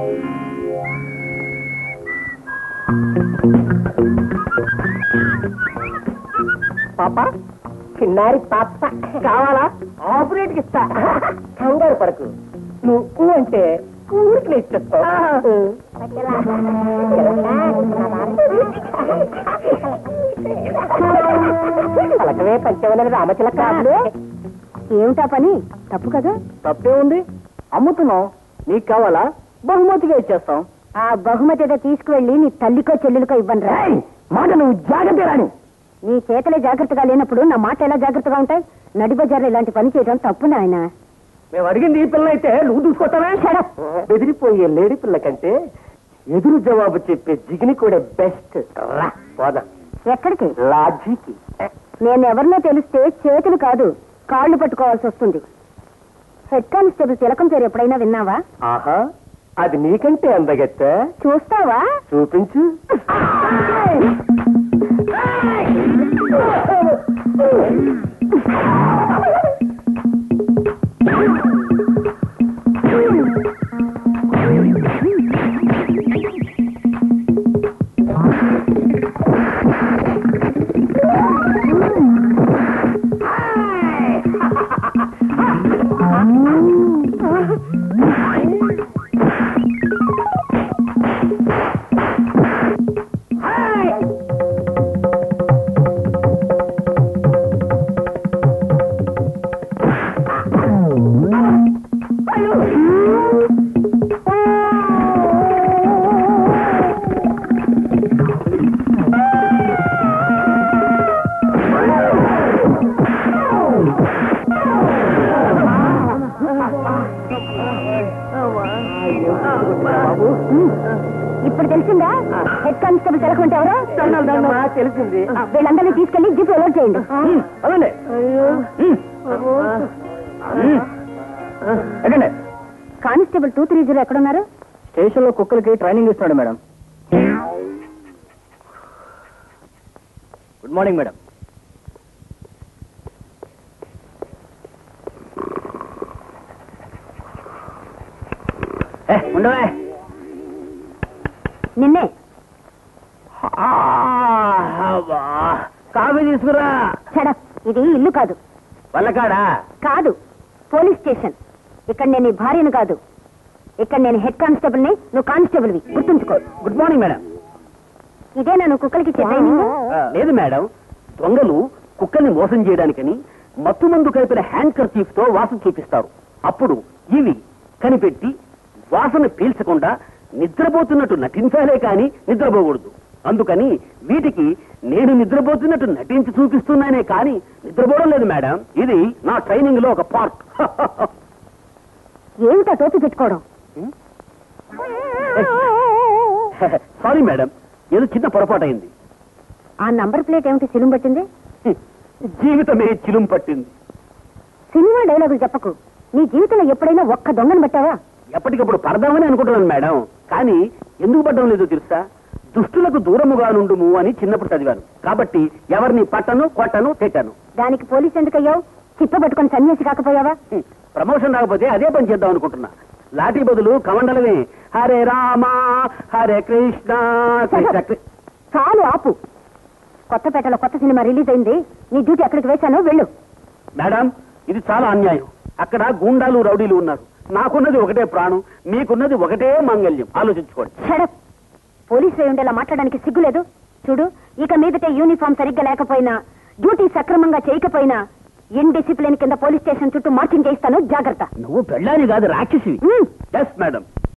పాప చిన్నారి పాప కావాలా ఆపరేట్ ఇస్తా కంగారు పడకు నువ్వు అంటే ఊరికి ఇచ్చేస్తావు పలకవే పంచవలని రామచిలక ఏమిటా పని తప్పు కదా తప్పే ఉంది అమ్ముతున్నాం నీకు కావాలా బహుమతిగా ఇచ్చేస్తాం ఆ బహుమతి ఏదో తీసుకువెళ్ళి నీ తల్లికో చెల్లెలికో ఇవ్వను రా మాట నువ్వు జాగ్రత్త రాని నీ చేతలే జాగ్రత్తగా లేనప్పుడు నా మాట ఎలా జాగ్రత్తగా ఉంటాయి నడిబజార్లో ఇలాంటి పని చేయడం తప్పు నాయన మేము అడిగింది ఈ పిల్ల అయితే నువ్వు చూసుకోతావే బెదిరిపోయే లేడీ పిల్ల కంటే ఎదురు జవాబు చెప్పే జిగిని కూడా బెస్ట్ రా పోదా ఎక్కడికి లాజీకి నేను ఎవరినో తెలిస్తే చేతులు కాదు కాళ్ళు పట్టుకోవాల్సి వస్తుంది హెడ్ కానిస్టేబుల్ తిలకం పేరు ఎప్పుడైనా విన్నావా ఆహా అది నీకంటే అందగత్త చూస్తావా చూపించు బాబు ఇప్పుడు తెలిసిందా హెడ్ కానిస్టేబుల్ తిలకం అంటే ఎవరో దమ్మా, తెలిసింది వీళ్ళందరినీ తీసుకెళ్లి జిప్ అలర్ట్ చేయండి అదండి ఎక్కండి కానిస్టేబుల్ టూ త్రీ జీరో ఎక్కడున్నారు స్టేషన్ లో కుక్కలకి ట్రైనింగ్ ఇస్తున్నాడు మేడం గుడ్ మార్నింగ్ మేడం ఉండవే నిన్నే కాఫీ తీసుకురా షడప్ ఇది ఇల్లు కాదు వల్లకాడా కాదు పోలీస్ స్టేషన్ ఇక్కడ నేను నీ భార్యను కాదు ఇక్కడ నేను హెడ్ కానిస్టేబుల్ ని నువ్వు కానిస్టేబుల్వి గుర్తుంచుకో గుడ్ మార్నింగ్ మేడం ఇదే నన్ను కుక్కలకి ఇచ్చే ట్రైనింగ్ లేదు మేడం దొంగలు కుక్కల్ని మోసం చేయడానికని మత్తు మందు కలిపిన హ్యాండ్ కర్చీఫ్ తో వాసన చూపిస్తారు అప్పుడు ఇవి కనిపెట్టి వాసన పీల్చకుండా నిద్రపోతున్నట్టు నటించాలే కాని నిద్రపోకూడదు అందుకని వీటికి నేను నిద్రపోతున్నట్టు నటించి చూపిస్తున్నానే కానీ నిద్రపోవడం లేదు మేడం ఇది నా ట్రైనింగ్ లో ఒక పార్ట్ ఏమిటా టోపీ పెట్టుకోవడం సారీ మేడం ఏదో చిన్న పొరపాటు అయింది ఆ నంబర్ ప్లేట్ ఏమిటి సిలుం పట్టింది జీవితమే చిలుం పట్టింది సినిమా డైలాగులు చెప్పకు నీ జీవితంలో ఎప్పుడైనా ఒక్క దొంగను పట్టావా ఎప్పటికప్పుడు పడదామని అనుకుంటున్నాను మేడం కానీ ఎందుకు పడ్డం లేదో తెలుసా దుష్టులకు దూరముగా నుండుము అని చిన్నప్పుడు చదివాను కాబట్టి ఎవరిని పట్టను కొట్టను తిట్టను దానికి పోలీస్ ఎందుకయ్యావు చిప్ప పట్టుకొని సన్యాసి కాకపోయావా హ్మ్. ప్రమోషన్ రాకపోతే అదే పని చేద్దాం అనుకుంటున్నా లాఠీ బదులు కమండలమే హరే రామ హరే కృష్ణ కృష్ణ కృ- చాలు ఆపు కొత్తపేటలో కొత్త సినిమా రిలీజ్ అయింది నీ డ్యూటీ అక్కడికి వేశాను వెళ్ళు మేడం ఇది చాలా అన్యాయం అక్కడ గూండాలు రౌడీలు ఉన్నారు నాకున్నది ఒకటే ప్రాణం మీకున్నది ఒకటే మాంగల్యం ఆలోచించుకోండి షడప్ పోలీసులు అయి ఉండేలా మాట్లాడడానికి సిగ్గులేదు చూడు ఇక మీదటే యూనిఫామ్ సరిగ్గా లేకపోయినా డ్యూటీ సక్రమంగా చేయకపోయినా ఇన్ డిసిప్లిన్ కింద పోలీస్ స్టేషన్ చుట్టూ మార్చింగ్ చేయిస్తాను జాగ్రత్త నువ్వు పెళ్ళాని కాదు రాక్షసివి మ్మ్. Yes madam